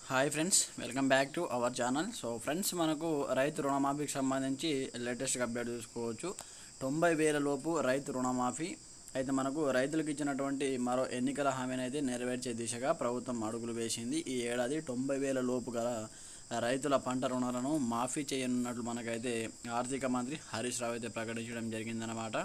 hi friends welcome back to our channel so friends మనకు రైతు రుణమాఫీకి సంబంధించి లేటెస్ట్ అప్డేట్ చూసుకోవచ్చు తొంభై వేల లోపు రైతు రుణమాఫీ అయితే మనకు రైతులకు ఇచ్చినటువంటి మరో ఎన్నికల హామీని అయితే నెరవేర్చే దిశగా ప్రభుత్వం అడుగులు వేసింది ఈ ఏడాది తొంభై వేల లోపు గల రైతుల పంట రుణాలను మాఫీ చేయనున్నట్లు మనకైతే ఆర్థిక మంత్రి హరీష్ రావు అయితే ప్రకటించడం జరిగిందనమాట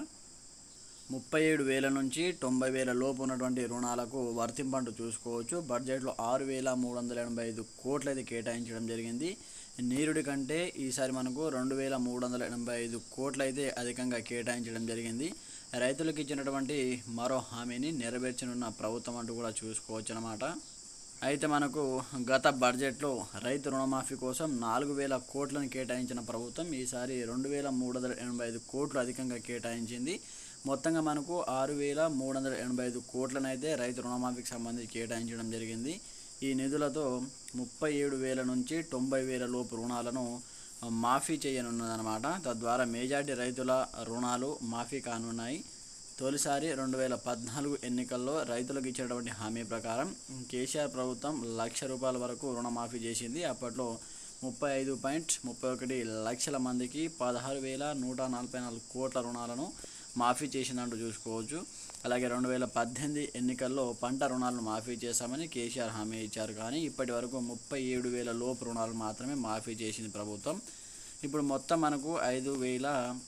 ముప్పై ఏడు వేల నుంచి తొంభై వేల లోపు ఉన్నటువంటి రుణాలకు వర్తింపంటూ చూసుకోవచ్చు బడ్జెట్లో ఆరు వేల మూడు వందల ఎనభై ఐదు కోట్లు అయితే కేటాయించడం జరిగింది నీరుడి కంటే ఈసారి మనకు రెండు వేల మూడు వందల ఎనభై ఐదు కోట్లు అయితే అధికంగా కేటాయించడం జరిగింది రైతులకు ఇచ్చినటువంటి మరో హామీని నెరవేర్చనున్న ప్రభుత్వం అంటూ కూడా చూసుకోవచ్చు అనమాట అయితే మనకు గత బడ్జెట్లో రైతు రుణమాఫీ కోసం నాలుగు వేల కోట్లను కేటాయించిన ప్రభుత్వం ఈసారి రెండు వేల మూడు వందల ఎనభై ఐదు కోట్లు అధికంగా కేటాయించింది మొత్తంగా మనకు ఆరు వేల మూడు వందల ఎనభై ఐదు కోట్లను అయితే రైతు రుణమాఫీకి సంబంధించి కేటాయించడం జరిగింది ఈ నిధులతో ముప్పై ఏడు వేల నుంచి తొంభై వేల లోపు రుణాలను మాఫీ చేయనున్నదన్నమాట తద్వారా మేజార్టీ రైతుల రుణాలు మాఫీ కానున్నాయి తొలిసారి రెండు వేల పద్నాలుగు ఎన్నికల్లో రైతులకు ఇచ్చినటువంటి హామీ ప్రకారం కేసీఆర్ ప్రభుత్వం లక్ష రూపాయల వరకు రుణమాఫీ చేసింది అప్పట్లో ముప్పై ఐదు పాయింట్ ముప్పై ఒకటి లక్షల మందికి పదహారు వేల నూట నలభై నాలుగు కోట్ల రుణాలను మాఫీ చేసిందంటూ చూసుకోవచ్చు అలాగే రెండు వేల పద్దెనిమిది ఎన్నికల్లో పంట రుణాలను మాఫీ చేశామని కేసీఆర్ హామీ ఇచ్చారు కానీ ఇప్పటి వరకు ముప్పై ఏడు వేల లోపు రుణాలు మాత్రమే మాఫీ చేసింది ప్రభుత్వం ఇప్పుడు మొత్తం మనకు ఐదు వేల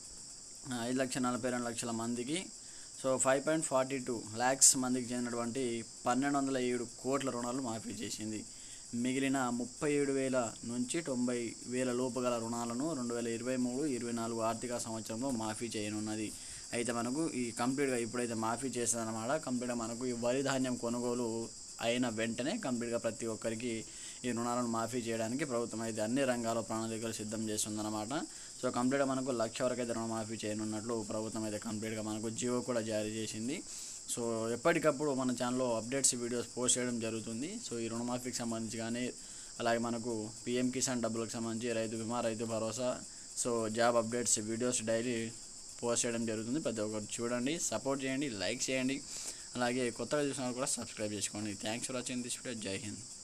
ఐదు లక్షల నలభై రెండు లక్షల మందికి so five point forty two lakhs మందికి చెందినటువంటి పన్నెండు వందల ఏడు కోట్ల రుణాలు మాఫీ చేసింది మిగిలిన ముప్పై ఏడు వేల నుంచి తొంభై వేల లోపు గల రుణాలను రెండు వేల ఇరవై మూడు ఇరవై నాలుగు ఆర్థిక సంవత్సరంలో మాఫీ చేయనున్నది అయితే మనకు ఈ కంప్లీట్గా ఇప్పుడైతే మాఫీ చేస్తుందన్నమాట కంప్లీట్గా మనకు ఈ వరి ధాన్యం కొనుగోలు అయిన వెంటనే కంప్లీట్గా ప్రతి ఒక్కరికి ఈ రుణాలను మాఫీ చేయడానికి ప్రభుత్వం అయితే అన్ని రంగాల ప్రణాళికలు సిద్ధం చేస్తుందన్నమాట సో కంప్లీట్గా మనకు లక్ష వరకు అయితే రుణమాఫీ చేయనున్నట్లు ప్రభుత్వం అయితే కంప్లీట్గా మనకు జియో కూడా జారీ చేసింది సో ఎప్పటికప్పుడు మన ఛానల్లో అప్డేట్స్ వీడియోస్ పోస్ట్ చేయడం జరుగుతుంది సో ఈ రుణమాఫీకి సంబంధించి కానీ అలాగే మనకు పిఎం కిసాన్ డబ్బులకు సంబంధించి రైతు బీమా రైతు భరోసా so job updates videos daily post చేయడం జరుగుతుంది ప్రతి ఒక్కరు చూడండి సపోర్ట్ చేయండి లైక్ చేయండి అలాగే కొత్తగా చూసిన వాళ్ళు కూడా సబ్స్క్రైబ్ చేసుకోండి thanks for watching this video జై హింద్